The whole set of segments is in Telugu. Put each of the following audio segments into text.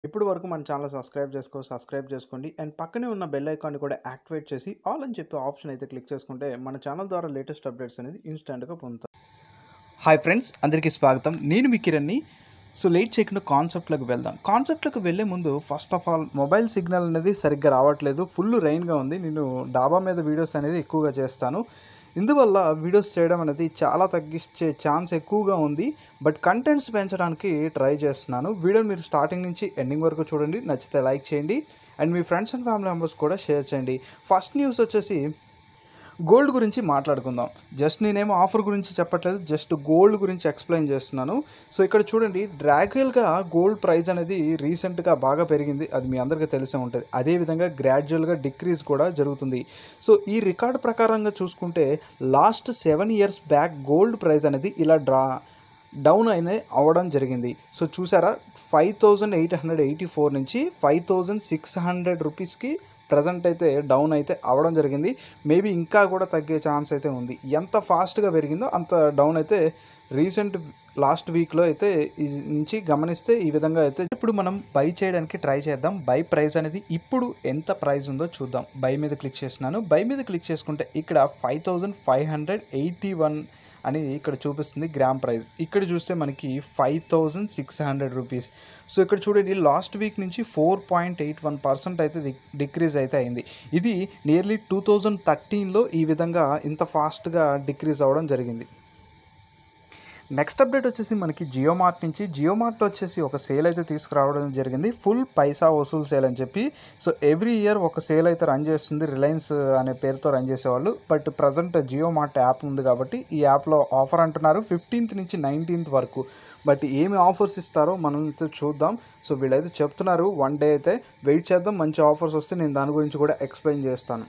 ఇప్పటి వరకు మన ఛానల్ సబ్స్క్రైబ్ చేసుకో సబ్స్క్రైబ్ చేసుకోండి అండ్ పక్కనే ఉన్న బెల్ ఐకాన్ని కూడా యాక్టివేట్ చేసి ఆల్ అని చెప్పి ఆప్షన్ అయితే క్లిక్ చేసుకుంటే మన ఛానల్ ద్వారా లేటెస్ట్ అప్డేట్స్ అనేది ఇన్స్టెంట్గా పొందుతాం హాయ్ ఫ్రెండ్స్ అందరికీ స్వాగతం నేను మీ కిరణ్ని సో లేట్ చేయకుండా కాన్సెప్ట్లోకి వెళ్దాం కాన్సెప్ట్లోకి వెళ్ళే ముందు first of all mobile signal అనేది సరిగ్గా రావట్లేదు ఫుల్ రైన్గా ఉంది నేను డాబా మీద వీడియోస్ అనేది ఎక్కువగా చేస్తాను ఇందువల్ల వీడియోస్ చేయడం అనేది చాలా తగ్గించే ఛాన్స్ ఎక్కువగా ఉంది బట్ కంటెంట్స్ పెంచడానికి ట్రై చేస్తున్నాను వీడియో మీరు స్టార్టింగ్ నుంచి ఎండింగ్ వరకు చూడండి నచ్చితే లైక్ చేయండి అండ్ మీ ఫ్రెండ్స్ అండ్ ఫ్యామిలీ మెంబర్స్ కూడా షేర్ చేయండి ఫస్ట్ న్యూస్ వచ్చేసి గోల్డ్ గురించి మాట్లాడుకుందాం జస్ట్ నేనేమో ఆఫర్ గురించి చెప్పట్లేదు జస్ట్ గోల్డ్ గురించి ఎక్స్ప్లెయిన్ చేస్తున్నాను సో ఇక్కడ చూడండి డ్రాగ్యువల్గా గోల్డ్ ప్రైస్ అనేది రీసెంట్గా బాగా పెరిగింది అది మీ అందరికీ తెలిసే ఉంటుంది అదేవిధంగా గ్రాడ్యువల్గా డిక్రీజ్ కూడా జరుగుతుంది సో ఈ రికార్డ్ ప్రకారంగా చూసుకుంటే last seven years back gold price అనేది ఇలా డ్రా డౌన్ అయిన అవ్వడం జరిగింది సో చూసారా five thousand eight hundred eighty four నుంచి ఫైవ్ థౌజండ్ సిక్స్ హండ్రెడ్ రూపీస్కి ప్రజెంట్ అయితే డౌన్ అయితే అవ్వడం జరిగింది మేబీ ఇంకా కూడా తగ్గే ఛాన్స్ అయితే ఉంది ఎంత ఫాస్ట్గా పెరిగిందో అంత డౌన్ అయితే రీసెంట్ లాస్ట్ వీక్లో అయితే ఈ నుంచి గమనిస్తే ఈ విధంగా అయితే ఇప్పుడు మనం బై చేయడానికి ట్రై చేద్దాం బై ప్రైస్ అనేది ఇప్పుడు ఎంత ప్రైస్ ఉందో చూద్దాం బై మీద క్లిక్ చేస్తున్నాను బై మీద క్లిక్ చేసుకుంటే ఇక్కడ five thousand five hundred eighty one అని ఇక్కడ చూపిస్తుంది గ్రామ్ ప్రైస్ ఇక్కడ చూస్తే మనకి five thousand six hundred rupees so ఇక్కడ చూడండి లాస్ట్ వీక్ నుంచి four point eight one percent అయితే డిక్రీజ్ అయితే అయింది ఇది నియర్లీ టూ థౌజండ్ థర్టీన్లో ఈ విధంగా ఇంత ఫాస్ట్గా డిక్రీజ్ అవ్వడం జరిగింది నెక్స్ట్ అప్డేట్ వచ్చేసి మనకి జియో మార్ట్ నుంచి జియో మార్ట్ వచ్చేసి ఒక సేల్ అయితే తీసుకురావడం జరిగింది ఫుల్ పైసా వసూలు సేల్ అని చెప్పి సో ఎవ్రీ ఇయర్ ఒక సేల్ అయితే రన్ చేస్తుంది రిలయన్స్ అనే పేరుతో రన్ చేసేవాళ్ళు but present Jio mart app ఉంది కాబట్టి ఈ యాప్లో ఆఫర్ అంటున్నారు ఫిఫ్టీన్త్ నుంచి నైన్టీన్త్ వరకు బట్ ఏమి ఆఫర్స్ ఇస్తారో మనం అయితే చూద్దాం సో వీళ్ళైతే చెప్తున్నారు వన్ డే అయితే వెయిట్ చేద్దాం మంచి ఆఫర్స్ వస్తే నేను దాని గురించి కూడా ఎక్స్ప్లెయిన్ చేస్తాను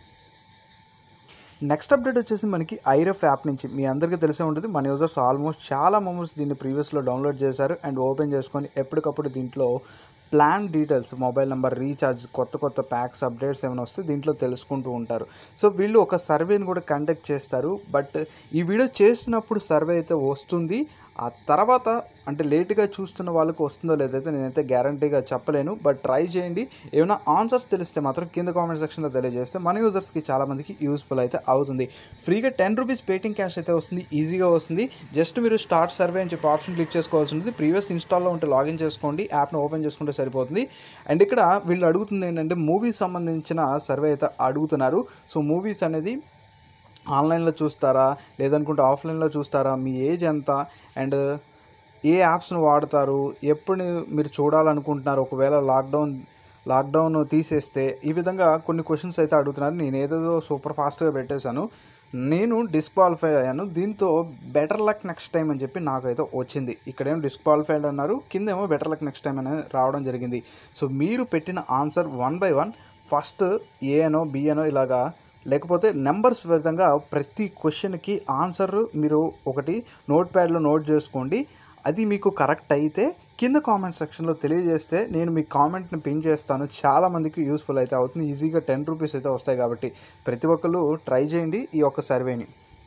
నెక్స్ట్ అప్డేట్ వచ్చేసి మనకి ఐరఫ్ యాప్ నుంచి మీ అందరికీ తెలిసే ఉంటుంది మన యూజర్స్ ఆల్మోస్ట్ చాలా మెంబర్స్ దీన్ని ప్రీవియస్లో డౌన్లోడ్ చేశారు అండ్ ఓపెన్ చేసుకొని ఎప్పటికప్పుడు దీంట్లో plan details mobile number recharge కొత్త కొత్త ప్యాక్స్ అప్డేట్స్ ఏమైనా వస్తే దీంట్లో తెలుసుకుంటూ ఉంటారు సో వీళ్ళు ఒక సర్వేని కూడా కండక్ట్ చేస్తారు బట్ ఈ వీడియో చేసినప్పుడు సర్వే అయితే వస్తుంది ఆ తర్వాత అంటే లేట్గా చూస్తున్న వాళ్ళకి వస్తుందో లేదైతే నేనైతే గ్యారంటీగా చెప్పలేను బట్ ట్రై చేయండి ఏమైనా ఆన్సర్స్ తెలిస్తే మాత్రం కింద కామెంట్ సెక్షన్లో తెలియజేస్తే మన యూజర్స్కి చాలామందికి యూస్ఫుల్ అయితే అవుతుంది ఫ్రీగా టెన్ రూపీస్ పేటింగ్ క్యాష్ అయితే వస్తుంది ఈజీగా వస్తుంది జస్ట్ మీరు స్టార్ట్ సర్వే అని చెప్పి ఆప్షన్ క్లిక్ చేసుకోవాల్సి ఉంటుంది ప్రీవియస్ ఇన్స్టాల్లో ఉంటే లాగిన్ చేసుకోండి యాప్ను ఓపెన్ చేసుకుంటే సరిపోతుంది అండ్ ఇక్కడ వీళ్ళు అడుగుతుంది ఏంటంటే మూవీస్ సంబంధించిన సర్వే అయితే అడుగుతున్నారు సో మూవీస్ అనేది ఆన్లైన్లో చూస్తారా లేదనుకుంటే ఆఫ్లైన్లో చూస్తారా మీ ఏజ్ ఎంత అండ్ ఏ యాప్స్ను వాడతారు ఎప్పుడు మీరు చూడాలనుకుంటున్నారు ఒకవేళ లాక్డౌన్ లాక్డౌన్ తీసేస్తే ఈ విధంగా కొన్ని క్వశ్చన్స్ అయితే అడుగుతున్నారు నేను ఏదేదో సూపర్ ఫాస్ట్గా పెట్టేశాను నేను డిస్క్వాలిఫై అయ్యాను దీంతో బెటర్ లక్ నెక్స్ట్ టైం అని చెప్పి నాకైతే వచ్చింది ఇక్కడేమో డిస్క్వాలిఫైడ్ అన్నారు కిందేమో బెటర్ లక్ నెక్స్ట్ టైం అనేది రావడం జరిగింది సో మీరు పెట్టిన answer one by one first A అనో బి అనో ఇలాగా లేకపోతే నెంబర్స్ విధంగా ప్రతి క్వశ్చన్కి ఆన్సర్ మీరు ఒకటి నోట్ ప్యాడ్లో నోట్ చేసుకోండి అది మీకు కరెక్ట్ అయితే కింద కామెంట్ సెక్షన్లో తెలియజేస్తే నేను మీ కామెంట్ని పిన్ చేస్తాను చాలామందికి యూస్ఫుల్ అయితే అవుతుంది ఈజీగా టెన్ రూపీస్ అయితే వస్తాయి కాబట్టి ప్రతి ఒక్కరు ట్రై చేయండి ఈ యొక్క సర్వేని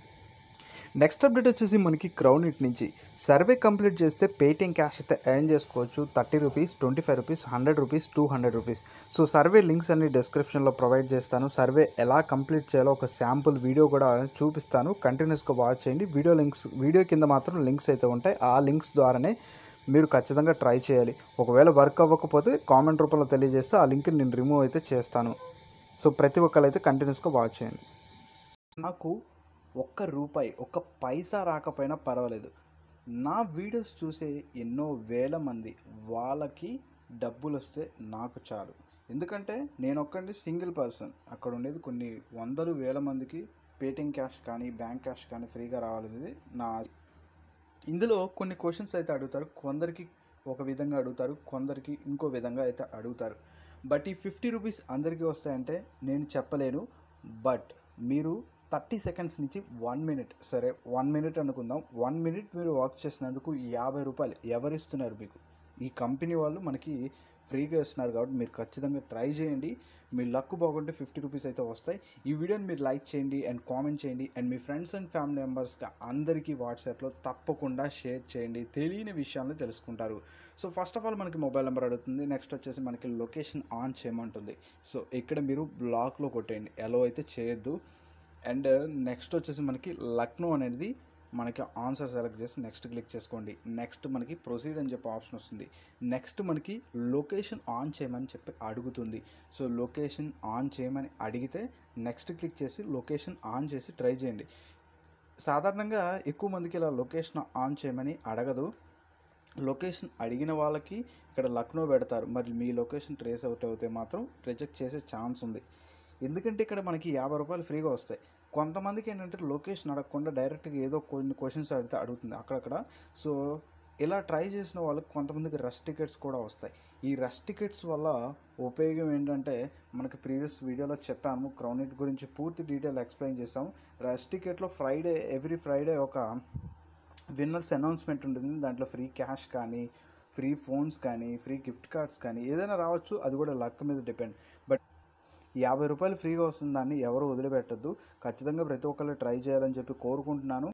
నెక్స్ట్ అప్డేట్ వచ్చేసి మనకి క్రౌనిట్ నుంచి సర్వే కంప్లీట్ చేస్తే పేటిఎం క్యాష్ అయితే ఎర్న్ చేసుకోవచ్చు thirty rupees twenty five rupees hundred rupees two hundred rupees so survey links అన్ని డిస్క్రిప్షన్లో ప్రొవైడ్ చేస్తాను సర్వే ఎలా కంప్లీట్ చేయాలో ఒక శాంపుల్ వీడియో కూడా చూపిస్తాను కంటిన్యూస్గా వాచ్ చేయండి వీడియో లింక్స్ వీడియో కింద మాత్రం లింక్స్ అయితే ఉంటాయి ఆ లింక్స్ ద్వారానే మీరు ఖచ్చితంగా ట్రై చేయాలి ఒకవేళ వర్క్ అవ్వకపోతే కామెంట్ రూపంలో తెలియజేస్తే ఆ లింక్ని నేను రిమూవ్ అయితే చేస్తాను సో ప్రతి ఒక్కరు అయితే కంటిన్యూస్గా వాచ్ చేయండి నాకు ఒక్క రూపాయి ఒక్క పైసా రాకపోయినా పర్వాలేదు నా వీడియోస్ చూసే ఎన్నో వేల మంది వాళ్ళకి డబ్బులు వస్తే నాకు చాలు ఎందుకంటే నేను ఒక్కడి సింగిల్ పర్సన్ అక్కడ ఉండేది కొన్ని వందలు వేల మందికి పేటిఎం క్యాష్ కానీ బ్యాంక్ క్యాష్ కానీ ఫ్రీగా రావాలనేది నా ఇందులో కొన్ని క్వశ్చన్స్ అయితే అడుగుతారు కొందరికి ఒక విధంగా అడుగుతారు కొందరికి ఇంకో విధంగా అయితే అడుగుతారు బట్ ఈ ఫిఫ్టీ రూపీస్ అందరికీ వస్తాయంటే నేను చెప్పలేను బట్ మీరు థర్టీ సెకండ్స్ నుంచి వన్ మినిట్ సరే వన్ మినిట్ అనుకుందాం వన్ మినిట్ మీరు వర్క్ చేసినందుకు యాభై రూపాయలు ఎవరిస్తున్నారు మీకు ఈ కంపెనీ వాళ్ళు మనకి ఫ్రీగా ఇస్తున్నారు కాబట్టి మీరు ఖచ్చితంగా ట్రై చేయండి మీ లక్ బాగుంటే ఫిఫ్టీ రూపీస్ అయితే వస్తాయి ఈ వీడియోని మీరు లైక్ చేయండి అండ్ కామెంట్ చేయండి అండ్ మీ ఫ్రెండ్స్ అండ్ ఫ్యామిలీ మెంబర్స్కి అందరికీ వాట్సాప్లో తప్పకుండా షేర్ చేయండి తెలియని విషయాలను తెలుసుకుంటారు సో ఫస్ట్ ఆఫ్ ఆల్ మనకి మొబైల్ నెంబర్ అడుగుతుంది నెక్స్ట్ వచ్చేసి మనకి లొకేషన్ ఆన్ చేయమంటుంది సో ఇక్కడ మీరు బ్లాక్లో కొట్టేయండి ఎలో అయితే చేయొద్దు అండ్ నెక్స్ట్ వచ్చేసి మనకి లక్నో అనేది మనకి ఆన్సర్ సెలెక్ట్ చేసి నెక్స్ట్ క్లిక్ చేసుకోండి నెక్స్ట్ మనకి ప్రొసీడ్ అని చెప్పి ఆప్షన్ వస్తుంది నెక్స్ట్ మనకి లొకేషన్ ఆన్ చేయమని చెప్పి అడుగుతుంది సో లొకేషన్ ఆన్ చేయమని అడిగితే నెక్స్ట్ క్లిక్ చేసి లొకేషన్ ఆన్ చేసి ట్రై చేయండి సాధారణంగా ఎక్కువ మందికి ఇలా లొకేషన్ ఆన్ చేయమని అడగదు లొకేషన్ అడిగిన వాళ్ళకి ఇక్కడ లక్నో పెడతారు మరి మీ లొకేషన్ ట్రేస్ అవుట్ అవుతే మాత్రం రిజెక్ట్ చేసే ఛాన్స్ ఉంది ఎందుకంటే ఇక్కడ మనకి యాభై రూపాయలు ఫ్రీగా వస్తాయి కొంతమందికి ఏంటంటే లొకేషన్ అడగకుండా డైరెక్ట్గా ఏదో కొన్ని క్వశ్చన్స్ అడిగితే అడుగుతుంది అక్కడక్కడ సో ఇలా ట్రై చేసిన వాళ్ళకి కొంతమందికి రష్ టికెట్స్ కూడా వస్తాయి ఈ రష్ టికెట్స్ వల్ల ఉపయోగం ఏంటంటే మనకి ప్రీవియస్ వీడియోలో చెప్పాము క్రౌనిట్ గురించి పూర్తి డీటెయిల్ ఎక్స్ప్లెయిన్ చేసాము రష్ టికెట్లో ఫ్రైడే ఎవ్రీ ఫ్రైడే ఒక విన్నర్స్ అనౌన్స్మెంట్ ఉంటుంది దాంట్లో ఫ్రీ క్యాష్ కానీ ఫ్రీ ఫోన్స్ కానీ ఫ్రీ గిఫ్ట్ కార్డ్స్ కానీ ఏదైనా రావచ్చు అది కూడా లక్ మీద డిపెండ్ బట్ యాభై రూపాయలు ఫ్రీగా వస్తుంది దాన్ని ఎవరు వదిలిపెట్టద్దు ఖచ్చితంగా ప్రతి ఒక్కళ్ళు ట్రై చేయాలని చెప్పి కోరుకుంటున్నాను